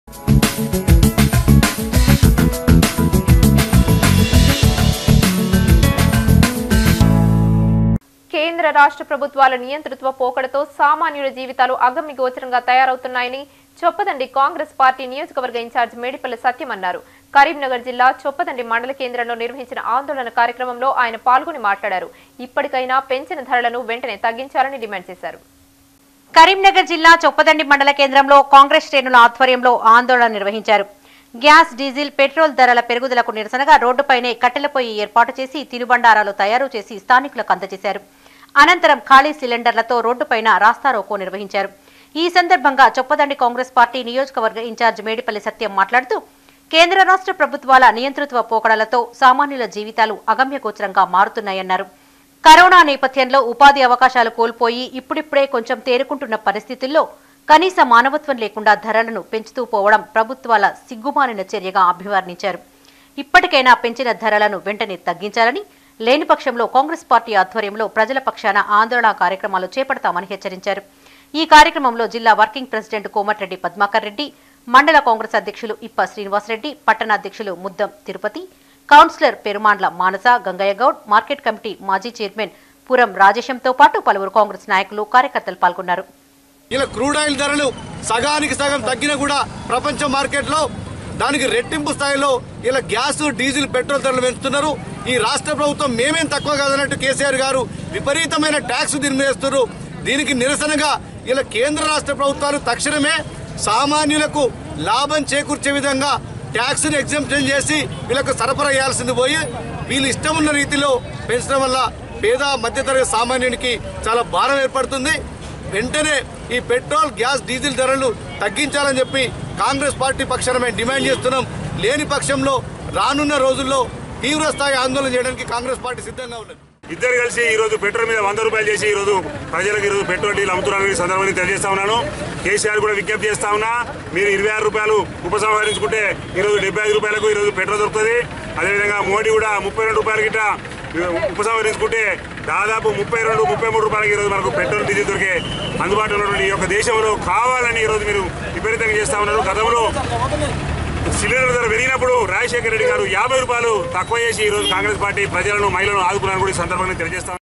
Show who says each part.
Speaker 1: కేంద్ర రాష్ట్ర ప్రభుత్వాల నియంతృత్వ పోకడతో సామాన్యుల జీవితాలు అగమ్య గోచరంగా తయారవుతున్నాయని చొప్పదండి కాంగ్రెస్ పార్టీ నియోజకవర్గ ఇన్ఛార్జ్ మేడిపల్లి సత్యం అన్నారు కరీంనగర్ జిల్లా చొప్పదండి మండల కేంద్రంలో నిర్వహించిన ఆందోళన కార్యక్రమంలో ఆయన పాల్గొని మాట్లాడారు ఇప్పటికైనా పెంచిన ధరలను వెంటనే తగ్గించాలని డిమాండ్ చేశారు
Speaker 2: కరీంనగర్ జిల్లా చొప్పదండి మండల కేంద్రంలో కాంగ్రెస్ శ్రేణుల ఆధ్వర్యంలో ఆందోళన నిర్వహించారు గ్యాస్ డీజిల్ పెట్రోల్ ధరల పెరుగుదలకు నిరసనగా రోడ్డుపైనే కట్టెల పొయ్యి ఏర్పాటు చేసి తినుబండారాలు తయారు చేసి స్థానికులకు అందజేశారు అనంతరం ఖాళీ సిలిండర్లతో రోడ్డుపైన రాస్తారోకో నిర్వహించారు ఈ సందర్భంగా చొప్పదండి కాంగ్రెస్ పార్టీ నియోజకవర్గ ఇన్ఛార్జ్ మేడిపల్లి సత్యం మాట్లాడుతూ కేంద్ర రాష్ట్ర ప్రభుత్వాల నియంతృత్వ పోకడలతో సామాన్యుల జీవితాలు అగమ్యగోచరంగా మారుతున్నాయన్నారు కరోనా నేపథ్యంలో ఉపాధి అవకాశాలు కోల్పోయి ఇప్పుడిప్పుడే కొంచెం తేరుకుంటున్న పరిస్థితుల్లో కనీస మానవత్వం లేకుండా ధరలను పెంచుతూ పోవడం ప్రభుత్వాల సిగ్గుమాలిన చర్యగా అభివర్ణించారు ఇప్పటికైనా పెంచిన ధరలను వెంటనే తగ్గించాలని లేని పక్షంలో కాంగ్రెస్ పార్టీ ఆధ్వర్యంలో ప్రజల పక్షాన ఆందోళన కార్యక్రమాలు చేపడతామని హెచ్చరించారు ఈ కార్యక్రమంలో జిల్లా వర్కింగ్ ప్రెసిడెంట్ కోమటిరెడ్డి పద్మాకర్ రెడ్డి మండల కాంగ్రెస్ అధ్యక్షులు ఇప్ప శ్రీనివాసరెడ్డి పట్టణ అధ్యక్షులు Muddam Tirupati councillor Perumandla Manasa Gangaiah Goud market committee మాజీ చైర్మన్ పురం రాజేశంతో పాటు పలువురు కాంగ్రెస్ నాయకులు కార్యకర్తలు పాల్గొన్నారు
Speaker 3: ఇలా క్రూడ్ ఆయిల్ ధరలు సగానికి సగం తగ్గినా కూడా ప్రపంచ మార్కెట్లో దానికి రెట్టింపు స్థాయిలో ఇలా గ్యాస్ డీజిల్ పెట్రోల్ ధరలు పెంచుతున్నారు ఈ రాష్ట్ర ప్రభుత్వం మేమేం తక్కువ కాదన్నట్టు కేసీఆర్ గారు విపరీతమైన ట్యాక్స్ దీని మీద వేస్తున్నారు దీనికి నిరసనగా ఇలా కేంద్ర రాష్ట్ర ప్రభుత్వాలు తక్షణమే సామాన్యులకు లాభం చేకూర్చే విధంగా ట్యాక్స్ ని ఎగ్జంప్షన్ చేసి వీళ్ళకు సరఫరా చేయాల్సింది పోయి వీళ్ళు ఇష్టం ఉన్న రీతిలో పెంచడం వల్ల పేద మధ్యతరగతి సామాన్యునికి చాలా భారం ఏర్పడుతుంది వెంటనే ఈ పెట్రోల్ గ్యాస్ డీజిల్ ధరలు తగ్గించాలని చెప్పి కాంగ్రెస్ పార్టీ పక్షాన మేము డిమాండ్ చేస్తున్నాం లేని పక్షంలో రానున్న రోజుల్లో తీవ్ర స్థాయి ఆందోళన చేయడానికి కాంగ్రెస్ పార్టీ సిద్ధంగా ఉన్నది
Speaker 4: ఇద్దరు కలిసి ఈ రోజు పెట్రోల్ మీద వంద రూపాయలు చేసి ఈ రోజు ప్రజలకు ఈ రోజు పెట్రోల్ డీల్ అమ్ముతున్నారని ఈ సందర్భంగా తెలియజేస్తా ఉన్నాను కేసీఆర్ కూడా విజ్ఞప్తి చేస్తా ఉన్నా మీరు ఇరవై ఆరు రూపాయలు ఉపసంహరించుకుంటే ఈ రోజు డెబ్బై ఐదు రూపాయలకు ఈ రోజు పెట్రోల్ దొరుకుతుంది అదేవిధంగా మోడీ కూడా ముప్పై రెండు రూపాయల గిట్ట ఉపసంహరించుకుంటే దాదాపు ముప్పై రెండు ముప్పై మూడు రూపాయలకి ఈరోజు మనకు పెట్రోల్ డీజిల్ దొరికే అందుబాటులో ఉన్నటువంటి ఈ యొక్క దేశంలో కావాలని ఈరోజు మీరు విపరీతంగా చేస్తా ఉన్నారు గతంలో సిలిండర్ ధర పెరిగినప్పుడు రాజశేఖర రెడ్డి గారు యాభై రూపాయలు తక్కువ చేసి ఈ రోజు కాంగ్రెస్ పార్టీ ప్రజలను మహిళలను ఆదుకున్నారని కూడా ఈ సందర్భంగా తెలియజేస్తాం